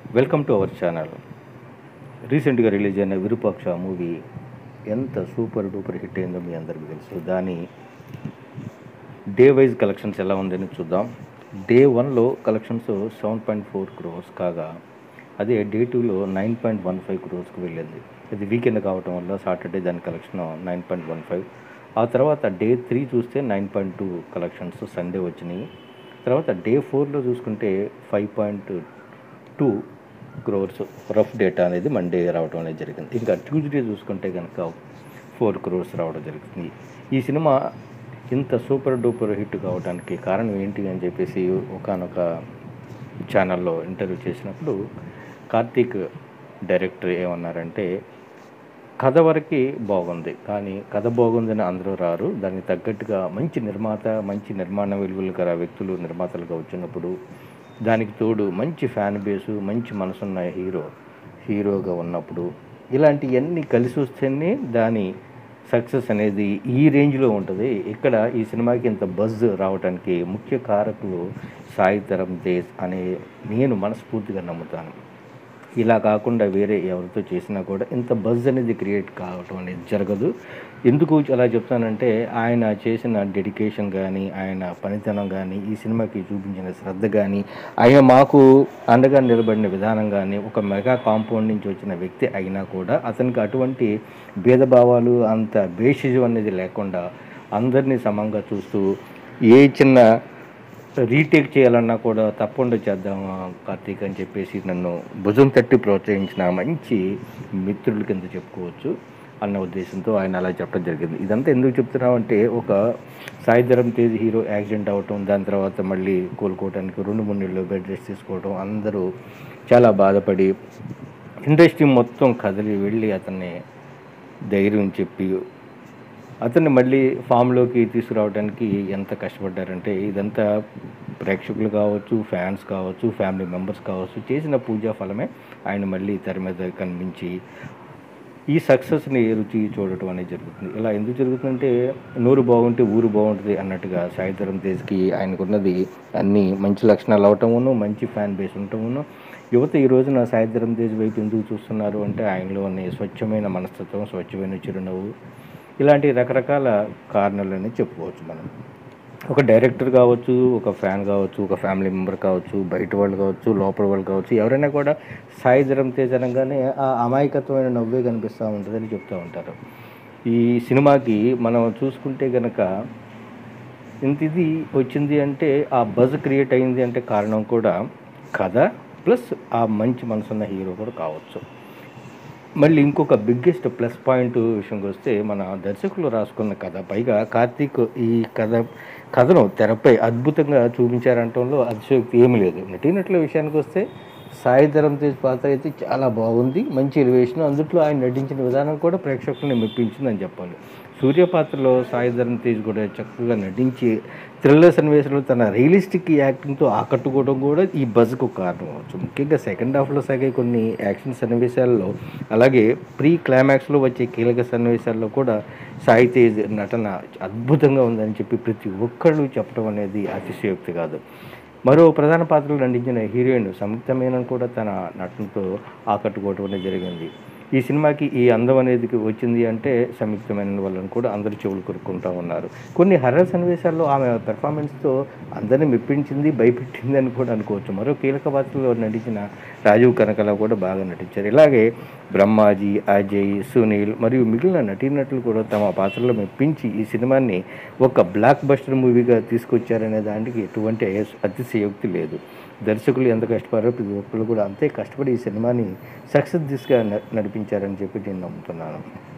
welcome to our channel రీసెంట్గా release అయిన Virupaksha movie ఎంత సూపర్ డూపర్ హిట్ అయిందో మీ అందరికీ తెలుసు దాని డే వైజ్ కలెక్షన్స్ ఎలా ఉందని చూద్దాం డే వన్లో collections seven point four crores కాగా అదే డే టూలో నైన్ పాయింట్ వన్ ఫైవ్ క్రోర్స్కి వెళ్ళింది ఇది వీకెండ్ కావటం వల్ల సాటర్డే దాని collection nine point one five ఆ తర్వాత డే త్రీ చూస్తే nine point two collections Sunday వచ్చినాయి తర్వాత డే ఫోర్లో చూసుకుంటే five point two crores rough data అనేది మండే రావడం అనేది జరిగింది ఇంకా ట్యూస్డే చూసుకుంటే కనుక ఫోర్ క్రోర్స్ రావడం జరుగుతుంది ఈ సినిమా ఇంత సూపర్ డూపర్ హిట్ కావడానికి కారణం ఏంటి అని చెప్పేసి ఒకనొక ఛానల్లో ఇంటర్వ్యూ చేసినప్పుడు కార్తీక్ డైరెక్టర్ ఏమన్నారంటే కథ వరకు బాగుంది కానీ కథ బాగుందని అందరూ రారు దానికి తగ్గట్టుగా మంచి నిర్మాత మంచి నిర్మాణ విలువలు గల వ్యక్తులు నిర్మాతలుగా వచ్చినప్పుడు దానికి తోడు మంచి ఫ్యాన్ బేసు మంచి మనసున్న హీరో హీరోగా ఉన్నప్పుడు ఇలాంటివన్నీ కలిసి వస్తేనే దాని సక్సెస్ అనేది ఈ రేంజ్లో ఉంటుంది ఇక్కడ ఈ సినిమాకి ఇంత బజ్ రావడానికి ముఖ్య కారకులు సాయి తరం తేజ్ అనే నేను మనస్ఫూర్తిగా నమ్ముతాను ఇలా కాకుండా వేరే ఎవరితో చేసినా కూడా ఇంత బజ్ అనేది క్రియేట్ కావటం అనేది జరగదు ఎందుకు అలా చెప్తానంటే ఆయన చేసిన డెడికేషన్ కానీ ఆయన పనితనం కానీ ఈ సినిమాకి చూపించిన శ్రద్ధ కానీ ఆయన మాకు అండగా నిలబడిన విధానం కానీ ఒక మెగా కాంపౌండ్ నుంచి వచ్చిన వ్యక్తి అయినా కూడా అతనికి అటువంటి భేదభావాలు అంత బేషిజం అనేది లేకుండా అందరినీ సమంగా చూస్తూ ఏ చిన్న రీటేక్ చేయాలన్నా కూడా తప్పకుండా చేద్దాం కార్తీక్ అని చెప్పేసి నన్ను భుజం తట్టి ప్రోత్సహించిన మంచి మిత్రుల కింద చెప్పుకోవచ్చు అన్న ఉద్దేశంతో ఆయన అలా చెప్పడం జరిగింది ఇదంతా ఎందుకు చెప్తున్నామంటే ఒక సాయిధరం తేజ్ హీరో యాక్సిడెంట్ అవటం దాని తర్వాత మళ్ళీ కోలుకోవడానికి రెండు మూడు నెలలు బెడ్ రెస్ట్ తీసుకోవడం అందరూ చాలా బాధపడి ఇండస్ట్రీ మొత్తం కదిలి వెళ్ళి అతన్ని ధైర్యం చెప్పి అతన్ని మళ్ళీ ఫామ్లోకి తీసుకురావడానికి ఎంత కష్టపడ్డారంటే ఇదంతా ప్రేక్షకులు కావచ్చు ఫ్యాన్స్ కావచ్చు ఫ్యామిలీ మెంబర్స్ కావచ్చు చేసిన పూజా ఫలమే ఆయన మళ్ళీ తెర మీద కనిపించి ఈ సక్సెస్ని రుచి చూడటం అనేది జరుగుతుంది ఇలా ఎందుకు జరుగుతుందంటే నోరు బాగుంటే ఊరు బాగుంటుంది అన్నట్టుగా సాయిధరం తేజ్కి ఆయనకున్నది అన్ని మంచి లక్షణాలు అవటమును మంచి ఫ్యాన్ బేస్ ఉండటమును యువత ఈ రోజున సాయిధరం తేజ్ వైపు ఎందుకు చూస్తున్నారు అంటే ఆయనలో ఉన్న స్వచ్ఛమైన మనస్తత్వం స్వచ్ఛమైన చిరునవ్వు ఇలాంటి రకరకాల కారణాలని చెప్పుకోవచ్చు మనం ఒక డైరెక్టర్ కావచ్చు ఒక ఫ్యాన్ కావచ్చు ఒక ఫ్యామిలీ మెంబర్ కావచ్చు బయట వాళ్ళు కావచ్చు లోపల వాళ్ళు కావచ్చు ఎవరైనా కూడా సాయి ధరం తేజ్ అనగానే ఆ అమాయకత్వమైన నవ్వే కనిపిస్తూ ఉంటుందని చెప్తూ ఉంటారు ఈ సినిమాకి మనం చూసుకుంటే గనక ఇంత ఇది వచ్చింది అంటే ఆ బజ్ క్రియేట్ అయింది అంటే కారణం కూడా కథ ప్లస్ ఆ మంచి మనసున్న హీరో కూడా కావచ్చు మళ్ళీ ఇంకొక బిగ్గెస్ట్ ప్లస్ పాయింట్ విషయంకి వస్తే మన దర్శకులు రాసుకున్న కథ పైగా కార్తీక్ ఈ కథ కథను తెరపై అద్భుతంగా చూపించారంటంలో అతిశయోక్తి ఏమీ లేదు నటీనటుల విషయానికి వస్తే సాయి ధరం తేజ్ పాత్ర అయితే చాలా బాగుంది మంచి ఎలివేషన్ అందుట్లో ఆయన నటించిన విధానం కూడా ప్రేక్షకుల్ని మెప్పించిందని చెప్పాలి సూర్య పాత్రలో సాయి ధరం తేజ్ కూడా చక్కగా నటించి థ్రిల్లర్ సన్నివేశంలో తన రియలిస్టిక్ యాక్టింగ్తో ఆకట్టుకోవడం కూడా ఈ బజ్కు కారణం అవచ్చు ముఖ్యంగా సెకండ్ హాఫ్లో సాగే కొన్ని యాక్షన్ సన్నివేశాల్లో అలాగే ప్రీ క్లైమాక్స్లో వచ్చే కీలక సన్నివేశాల్లో కూడా సాయి తేజ్ నటన అద్భుతంగా ఉందని చెప్పి ప్రతి ఒక్కళ్ళు చెప్పడం అనేది అతిశయోక్తి కాదు మరో ప్రధాన పాత్రలు నటించిన హీరోయిన్ సంయుక్త మేనన్ కూడా తన నటనతో ఆకట్టుకోవడం అనేది జరిగింది ఈ సినిమాకి ఈ అందం అనేది వచ్చింది అంటే సంయుక్త మేనన్ వల్ల కూడా అందరు చెవులు కొరుక్కుంటూ ఉన్నారు కొన్ని హర్రర్ సన్నివేశాల్లో ఆమె పెర్ఫార్మెన్స్తో అందరినీ మెప్పించింది భయపెట్టింది అని కూడా అనుకోవచ్చు మరో కీలక పాత్రలో నటించిన రాజీవ్ కనకల కూడా బాగా నటించారు ఇలాగే బ్రహ్మాజీ అజయ్ సునీల్ మరియు మిగిలిన నటీనటులు కూడా తమ పాత్రలో మెప్పించి ఈ సినిమాని ఒక బ్లాక్ బస్టర్ మూవీగా తీసుకొచ్చారనే దానికి ఎటువంటి అతిశయోక్తి లేదు దర్శకులు ఎంత కష్టపడారో ప్రతి ఒక్కరు కూడా అంతే కష్టపడి ఈ సినిమాని సక్సెస్ దిశగా నడిపించారని చెప్పి నేను నమ్ముతున్నాను